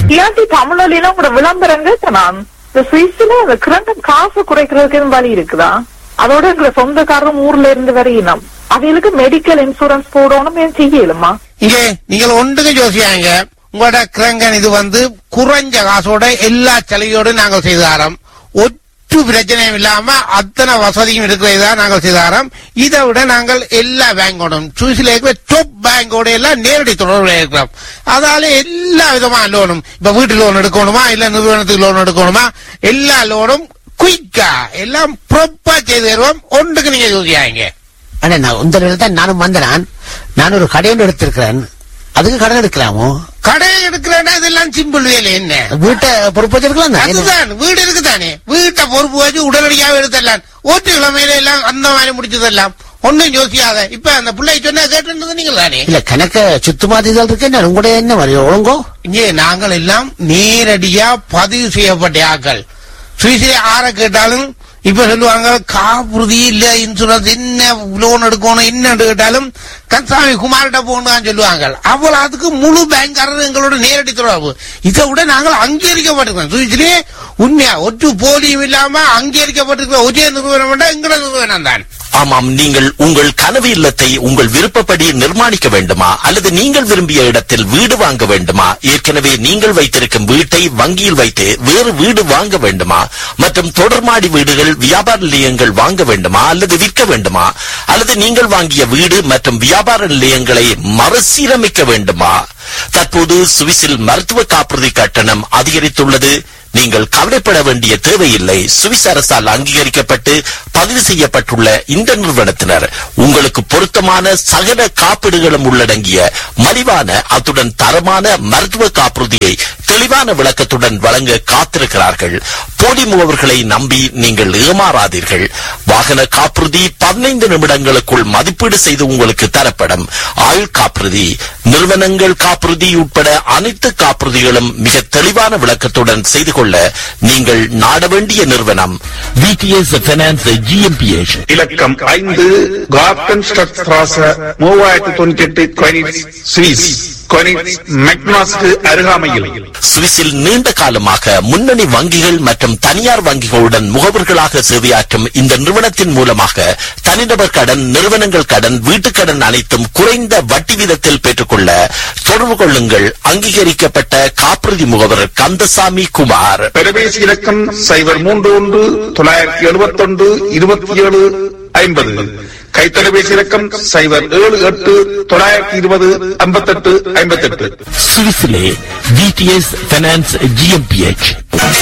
இல்லாட்டி தமிழ்ல கூட விளம்பரங்க நான் இந்த சுவிஸ்ல அந்த கிரண்டம் காசு குறைக்கிறதுக்கு எதுவும் வழி இருக்குதா அதோட எங்களை சொந்தக்காரரும் ஊர்ல இருந்து வரையினம் அவங்களுக்கு மெடிக்கல் இன்சூரன்ஸ் போடணும் ஏன் செய்யலுமா இங்கே நீங்கள் ஒன்றுக்கு யோசியாங்க உங்களோட கிரங்கன் இது வந்து குறைஞ்ச காசோட எல்லா செலவையோடு நாங்கள் செய்து தரோம் ஒற்று பிரச்சனையும் இல்லாம அத்தனை வசதியும் இருக்கிறதா நாங்கள் செய்து தரோம் இதை விட நாங்கள் எல்லா பேங்கோடும் சுவிஸ்ல இருக்கிற டாப் பேங்கோட எல்லாம் நேரடி தொடர்புல இருக்கிறோம் அதால எல்லா விதமான லோனும் இப்ப வீட்டு லோன் எடுக்கணுமா இல்ல நிறுவனத்துக்கு லோன் எடுக்கணுமா எல்லா லோனும் குயிக்கா எல்லாம் ப்ராப்பா செய்து தருவோம் ஒன்றுக்கு நீங்க யோசியாங்க அண்ணா நான் இந்த நிலையில தான் நானும் வந்தேன் நான் ஒரு கடையோடு எடுத்திருக்கிறேன் அதுக்கு கடன் எடுக்கலாமோ கடை எடுக்கிறேன்னா இதெல்லாம் சிம்பிள் வேலை என்ன வீட்டை பொறுப்பு வச்சிருக்கலாம் தான். அதுதான் வீடு இருக்குதானே வீட்டை பொறுப்பு வச்சு உடனடியாக எடுத்துடலாம் ஓட்டு கிழமையில எல்லாம் அந்த மாதிரி முடிச்சதெல்லாம் ஒன்னும் யோசியாத இப்ப அந்த பிள்ளை சொன்னா கேட்டு நீங்க தானே இல்ல கணக்க சுத்தமாதிகள் இருக்கு நான் உங்களுடைய என்ன மாதிரி ஒழுங்கோ இங்கே நாங்கள் எல்லாம் நேரடியா பதிவு செய்யப்பட்ட ஆக்கள் சுவிசிலே ஆற கேட்டாலும் இப்ப சொல்லுவாங்க காப்புறுதி இல்ல இன்சூரன்ஸ் என்ன லோன் எடுக்கணும் என்ன கேட்டாலும் கன்சாமி குமார்கிட்ட போகணும் சொல்லுவாங்க அவ்வளவு அதுக்கு முழு பேங்காரர் எங்களோட நேரடி தொடர்பு இதை விட நாங்கள் அங்கீகரிக்கப்பட்டிருக்கோம் சுவிசிலே உண்மையா ஒற்று போலியும் இல்லாம அங்கீகரிக்கப்பட்டிருக்கிற ஒரே நிறுவனம் எங்களோட நிறுவனம் தான் ஆமாம் நீங்கள் உங்கள் கனவு இல்லத்தை உங்கள் விருப்பப்படி நிர்மாணிக்க வேண்டுமா அல்லது நீங்கள் விரும்பிய இடத்தில் வீடு வாங்க வேண்டுமா ஏற்கனவே நீங்கள் வைத்திருக்கும் வீட்டை வங்கியில் வைத்து வேறு வீடு வாங்க வேண்டுமா மற்றும் தொடர்மாடி வீடுகள் வியாபார நிலையங்கள் வாங்க வேண்டுமா அல்லது விற்க வேண்டுமா அல்லது நீங்கள் வாங்கிய வீடு மற்றும் வியாபார நிலையங்களை மறுசீரமைக்க வேண்டுமா தற்போது சுவிஸில் மருத்துவ காப்புறுதி கட்டணம் அதிகரித்துள்ளது நீங்கள் கவலைப்பட வேண்டிய தேவையில்லை சுவிஸ் அரசால் அங்கீகரிக்கப்பட்டு பதிவு செய்யப்பட்டுள்ள இந்த நிறுவனத்தினர் உங்களுக்கு பொருத்தமான சகல காப்பீடுகளும் உள்ளடங்கிய மலிவான அத்துடன் தரமான மருத்துவ காப்புறுதியை தெளிவான விளக்கத்துடன் வழங்க காத்திருக்கிறார்கள் போலி முகவர்களை நம்பி நீங்கள் ஏமாறாதீர்கள் வாகன காப்புறுதி பதினைந்து நிமிடங்களுக்குள் மதிப்பீடு செய்து உங்களுக்கு தரப்படும் ஆயுள் காப்புறுதி நிறுவனங்கள் காப்புறுதி உட்பட அனைத்து காப்புறுதிகளும் மிக தெளிவான விளக்கத்துடன் செய்து கொள்ள நீங்கள் நாட வேண்டிய நிறுவனம் விடிஎஸ் பைனான்ஸ் ஜிஎம்பிஎச் இலக்கம் ஐந்து கார்டன் ஸ்ட்ராச மூவாயிரத்தி தொண்ணூத்தி எட்டு கொனிட்ஸ் சுவிஸ் கொனிட்ஸ் மெக்னாஸ்க்கு அருகாமையில் சுவிஸில் நீண்ட காலமாக முன்னணி வங்கிகள் மற்றும் தனியார் வங்கிகளுடன் முகவர்களாக சேவையாற்றும் இந்த நிறுவனத்தின் மூலமாக தனிநபர் கடன் நிறுவனங்கள் கடன் வீட்டுக் கடன் அனைத்தும் குறைந்த வட்டி வீதத்தில் பெற்றுக்கொள்ள தொடர்பு கொள்ளுங்கள் அங்கீகரிக்கப்பட்ட காப்புறுதி முகவர் கந்தசாமி குமார் பெருமேசி இலக்கம் சைபர் மூன்று ஒன்று தொள்ளாயிரத்தி எழுபத்தி ஒன்று இருபத்தி ஏழு ஐம்பது கைத்தொலைபேசி இலக்கம் சைபர் ஏழு எட்டு தொள்ளாயிரத்தி இருபது ஐம்பத்தெட்டு ஐம்பத்தெட்டு சுவிஸிலே விடிஎஸ் பைனான்ஸ் ஜிஎம்பிஎச்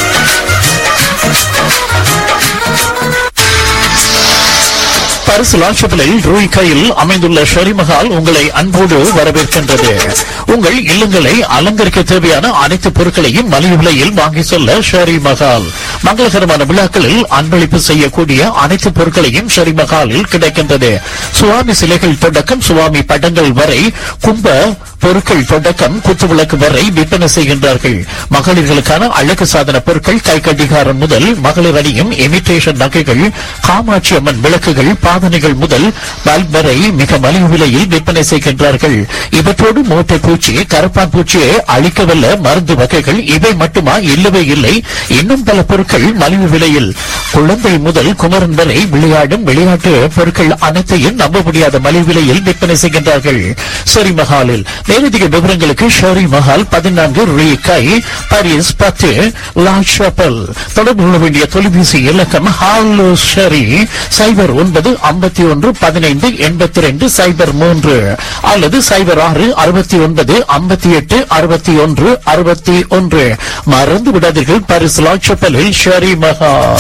பரிசு லாட்சப்பிலில் ரூய் கையில் அமைந்துள்ள ஷெரிமஹால் உங்களை அன்போடு வரவேற்கின்றது உங்கள் இல்லங்களை அலங்கரிக்க தேவையான அனைத்து பொருட்களையும் மலிவு விலையில் வாங்கி சொல்ல ஷெரி மஹால் மங்களகரமான விழாக்களில் அன்பளிப்பு செய்யக்கூடிய அனைத்து பொருட்களையும் ஷெரி மஹாலில் கிடைக்கின்றது சுவாமி சிலைகள் தொடக்கம் சுவாமி படங்கள் வரை கும்ப பொருட்கள் தொடக்கம் குத்துவிளக்கு வரை விற்பனை செய்கின்றார்கள் மகளிர்களுக்கான அழகு சாதன பொருட்கள் கை கடிகாரம் முதல் மகளிர் அணியும் இமிட்டேஷன் நகைகள் காமாட்சி அம்மன் விளக்குகள் பாதனைகள் முதல் பல்ப் வரை மிக மலிவு விலையில் விற்பனை செய்கின்றார்கள் இவற்றோடு மூட்டை பூச்சி கரப்பான் பூச்சியை அழிக்கவல்ல மருந்து வகைகள் இவை மட்டுமா இல்லவே இல்லை இன்னும் பல பொருட்கள் மலிவு விலையில் குழந்தை முதல் குமரன் வரை விளையாடும் விளையாட்டு பொருட்கள் அனைத்தையும் நம்ப முடியாத மலிவு விலையில் விற்பனை செய்கின்றார்கள் ஷெரி மஹாலில் மேலதிக விவரங்களுக்கு ஷெரி மஹால் பதினான்கு ரீ கை பாரிஸ் பத்து லா ஷாப்பல் தொடர்பு கொள்ள வேண்டிய தொலைபேசி இலக்கம் ஹாலோ ஷெரி சைபர் ஒன்பது ஐம்பத்தி ஒன்று பதினைந்து எண்பத்தி ரெண்டு சைபர் மூன்று அல்லது சைபர் ஆறு அறுபத்தி ஒன்பது ஐம்பத்தி எட்டு அறுபத்தி ஒன்று அறுபத்தி ஒன்று மறந்து விடாதீர்கள் பாரிஸ் லா ஷாப்பலில் ஷெரி மஹால்